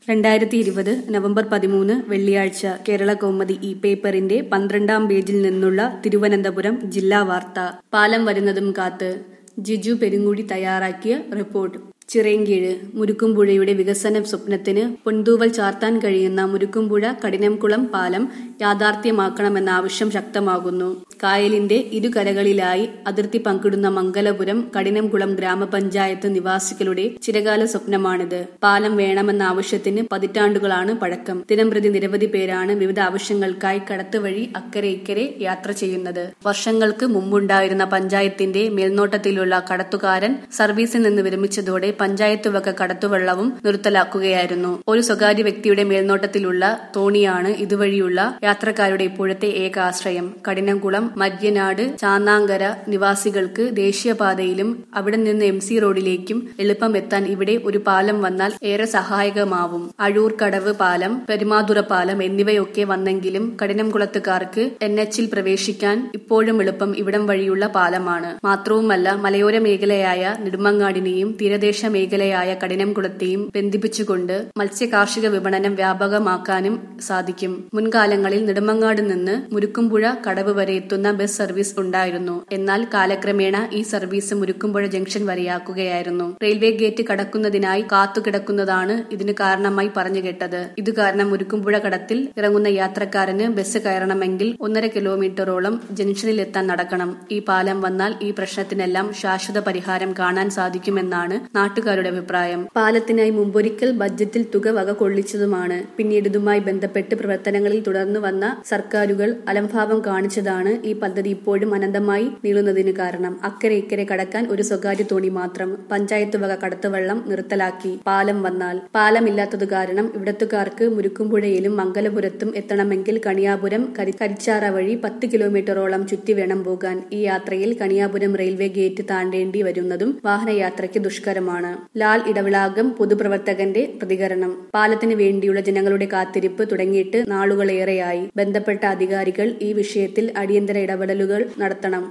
രണ്ടായിരത്തി ഇരുപത് നവംബർ പതിമൂന്ന് വെള്ളിയാഴ്ച കേരള കൗമുദി ഈ പേപ്പറിന്റെ പന്ത്രണ്ടാം പേജിൽ നിന്നുള്ള തിരുവനന്തപുരം ജില്ലാ വാർത്ത പാലം വരുന്നതും കാത്ത് ജിജു പെരുങ്ങുഴി തയ്യാറാക്കിയ റിപ്പോർട്ട് ചിറയൻകീഴ് മുരുക്കുംപുഴയുടെ വികസന സ്വപ്നത്തിന് പൊൻതൂവൽ ചാർത്താൻ കഴിയുന്ന മുരുക്കുംപുഴ കഠിനംകുളം പാലം യാഥാർത്ഥ്യമാക്കണമെന്ന ആവശ്യം ശക്തമാകുന്നു കായലിന്റെ ഇരുകരകളിലായി അതിർത്തി പങ്കിടുന്ന മംഗലപുരം കഠിനംകുളം ഗ്രാമപഞ്ചായത്ത് നിവാസികളുടെ ചിരകാല സ്വപ്നമാണിത് പാലം വേണമെന്ന ആവശ്യത്തിന് പതിറ്റാണ്ടുകളാണ് പഴക്കം ദിനംപ്രതി നിരവധി പേരാണ് വിവിധ ആവശ്യങ്ങൾക്കായി കടത്തുവഴി അക്കരെ ഇക്കരെ യാത്ര ചെയ്യുന്നത് വർഷങ്ങൾക്ക് മുമ്പുണ്ടായിരുന്ന പഞ്ചായത്തിന്റെ മേൽനോട്ടത്തിലുള്ള കടത്തുകാരൻ സർവീസിൽ നിന്ന് വിരമിച്ചതോടെ പഞ്ചായത്ത് വക കടത്തുവള്ളവും നിർത്തലാക്കുകയായിരുന്നു ഒരു സ്വകാര്യ വ്യക്തിയുടെ മേൽനോട്ടത്തിലുള്ള തോണിയാണ് ഇതുവഴിയുള്ള യാത്രക്കാരുടെ ഇപ്പോഴത്തെ ഏക ആശ്രയം കഠിനംകുളം മര്യനാട് ചാന്നാങ്കര നിവാസികൾക്ക് ദേശീയപാതയിലും അവിടെ നിന്ന് എം സി റോഡിലേക്കും എളുപ്പം എത്താൻ ഇവിടെ ഒരു പാലം വന്നാൽ ഏറെ സഹായകമാവും അഴൂർ കടവ് പാലം പെരുമാതുറ പാലം എന്നിവയൊക്കെ വന്നെങ്കിലും കഠിനംകുളത്തുകാർക്ക് എൻ എച്ചിൽ പ്രവേശിക്കാൻ ഇപ്പോഴും എളുപ്പം ഇവിടം വഴിയുള്ള പാലമാണ് മാത്രവുമല്ല മലയോര മേഖലയായ നെടുമങ്ങാടിനെയും തീരദേശ മേഖലയായ കഠിനംകുളത്തെയും ബന്ധിപ്പിച്ചുകൊണ്ട് മത്സ്യകാർഷിക വിപണനം വ്യാപകമാക്കാനും സാധിക്കും മുൻകാലങ്ങളിൽ നെടുമങ്ങാട് നിന്ന് മുരുക്കുംപുഴ കടവ് വരെ എത്തുന്ന ബസ് സർവീസ് ഉണ്ടായിരുന്നു എന്നാൽ കാലക്രമേണ ഈ സർവീസ് മുരുക്കുംപുഴ ജംഗ്ഷൻ വരെയാക്കുകയായിരുന്നു റെയിൽവേ ഗേറ്റ് കടക്കുന്നതിനായി കാത്തുകിടക്കുന്നതാണ് ഇതിന് കാരണമായി പറഞ്ഞു കേട്ടത് ഇത് കാരണം മുരുക്കുംപുഴ കടത്തിൽ ഇറങ്ങുന്ന യാത്രക്കാരന് ബസ് കയറണമെങ്കിൽ ഒന്നര കിലോമീറ്ററോളം ജംഗ്ഷനിൽ എത്താൻ നടക്കണം ഈ പാലം വന്നാൽ ഈ പ്രശ്നത്തിനെല്ലാം ശാശ്വത പരിഹാരം കാണാൻ സാധിക്കുമെന്നാണ് നാട്ടുകാരുടെ അഭിപ്രായം പാലത്തിനായി മുമ്പൊരിക്കൽ ബജറ്റിൽ തുക വക കൊള്ളിച്ചതുമാണ് പിന്നീട് ഇതുമായി ബന്ധപ്പെട്ട് പ്രവർത്തനങ്ങളിൽ തുടർന്നു വന്ന സർക്കാരുകൾ അലംഭാവം കാണിച്ചതാണ് ഈ പദ്ധതി ഇപ്പോഴും അനന്തമായി നീളുന്നതിന് കാരണം അക്കരെ ഇക്കരെ കടക്കാൻ ഒരു സ്വകാര്യ തോണി മാത്രം പഞ്ചായത്ത് വക കടത്തുവള്ളം നിർത്തലാക്കി പാലം വന്നാൽ പാലമില്ലാത്തത് കാരണം ഇവിടത്തുകാർക്ക് മുരുക്കുംപുഴയിലും മംഗലപുരത്തും എത്തണമെങ്കിൽ കണിയാപുരം കരിച്ചാറ വഴി പത്ത് കിലോമീറ്ററോളം ചുറ്റി വേണം പോകാൻ ഈ യാത്രയിൽ കണിയാപുരം റെയിൽവേ ഗേറ്റ് താണ്ടേണ്ടി വരുന്നതും വാഹനയാത്രയ്ക്ക് ദുഷ്കരമാണ് ലാൽ ഇടവിളാകം പൊതുപ്രവർത്തകന്റെ പ്രതികരണം പാലത്തിന് വേണ്ടിയുള്ള ജനങ്ങളുടെ കാത്തിരിപ്പ് തുടങ്ങിയിട്ട് നാളുകളേറെയായി ബന്ധപ്പെട്ട അധികാരികൾ ഈ വിഷയത്തിൽ അടിയന്തര ഇടപെടലുകൾ നടത്തണം